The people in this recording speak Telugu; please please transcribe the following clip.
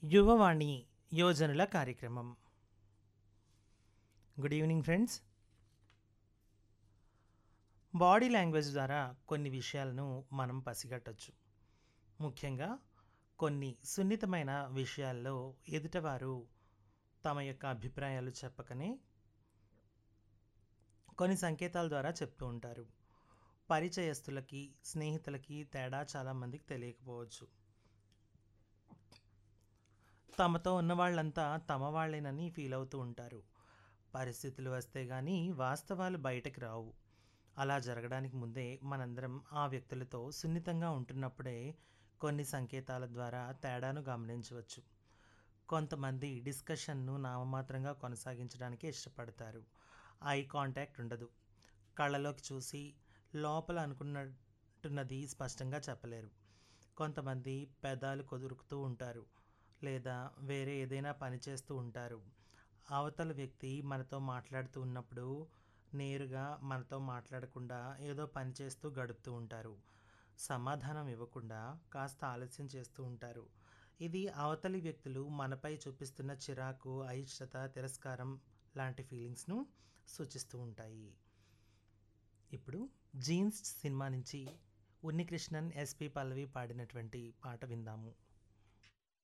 యువవాణి యోజనల కార్యక్రమం good evening friends body language ద్వారా కొన్ని విషయాలను మనం పసిగట్టచ్చు ముఖ్యంగా కొన్ని సున్నితమైన విషయాల్లో ఎదుటవారు తమ యొక్క అభిప్రాయాలు చెప్పకనే కొన్ని సంకేతాల ద్వారా చెప్తూ ఉంటారు పరిచయస్తులకి స్నేహితులకి తేడా చాలామందికి తెలియకపోవచ్చు తమతో ఉన్న వాళ్ళంతా తమ వాళ్ళేనని ఫీల్ అవుతూ ఉంటారు పరిస్థితులు వస్తే కానీ వాస్తవాలు బయటకు రావు అలా జరగడానికి ముందే మనందరం ఆ వ్యక్తులతో సున్నితంగా ఉంటున్నప్పుడే కొన్ని సంకేతాల ద్వారా తేడాను గమనించవచ్చు కొంతమంది డిస్కషన్ను నామమాత్రంగా కొనసాగించడానికి ఇష్టపడతారు ఐ కాంటాక్ట్ ఉండదు కళ్ళలోకి చూసి లోపల అనుకున్నట్టున్నది స్పష్టంగా చెప్పలేరు కొంతమంది పెదాలు కొదురుకుతూ ఉంటారు లేదా వేరే ఏదైనా పని చేస్తూ ఉంటారు అవతల వ్యక్తి మనతో మాట్లాడుతూ ఉన్నప్పుడు నేరుగా మనతో మాట్లాడకుండా ఏదో పని చేస్తూ గడుపుతూ ఉంటారు సమాధానం ఇవ్వకుండా కాస్త ఆలస్యం చేస్తూ ఉంటారు ఇది అవతలి వ్యక్తులు మనపై చూపిస్తున్న చిరాకు అయిష్టత తిరస్కారం లాంటి ఫీలింగ్స్ను సూచిస్తూ ఉంటాయి ఇప్పుడు జీన్స్ సినిమా నుంచి ఉన్నికృష్ణన్ ఎస్పి పల్లవి పాడినటువంటి పాట విందాము